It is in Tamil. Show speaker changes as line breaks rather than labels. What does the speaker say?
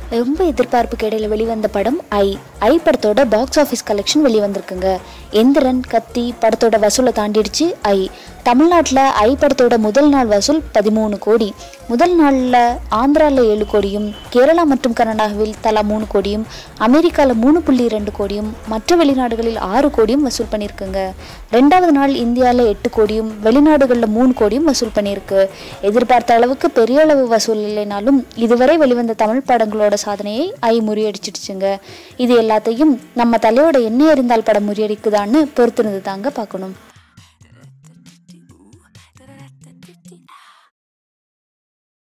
ரொம்ப எதிர்பார்ப்புக்கு இடையில வெளிவந்த படம் ஐ ஐ படத்தோட பாக்ஸ் ஆஃபீஸ் கலெக்ஷன் வெளிவந்திருக்குங்க எந்திரன் கத்தி படத்தோட வசூலை தாண்டிடுச்சு ஐ தமிழ்நாட்டில் ஐ படத்தோட முதல் நாள் வசூல் பதிமூணு கோடி முதல் நாளில் ஆந்திராவில் ஏழு கோடியும் கேரளா மற்றும் கர்நாடகாவில் தலா மூணு கோடியும் அமெரிக்காவில் மூணு புள்ளி ரெண்டு கோடியும் மற்ற வெளிநாடுகளில் ஆறு கோடியும் வசூல் பண்ணியிருக்குங்க ரெண்டாவது நாள் இந்தியாவில் எட்டு கோடியும் வெளிநாடுகளில் மூணு கோடியும் வசூல் பண்ணியிருக்கு எதிர்பார்த்த அளவுக்கு பெரிய அளவு வசூல் இல்லைனாலும் இதுவரை வெளிவந்த தமிழ் படங்களோட சாதனையை ஐ முறியடிச்சிடுச்சுங்க இது எல்லாத்தையும் நம்ம தலையோட எண்ணெய் எறிந்தால் படம் முறியடிக்குதான்னு பொறுத்திருந்து தாங்க பார்க்கணும்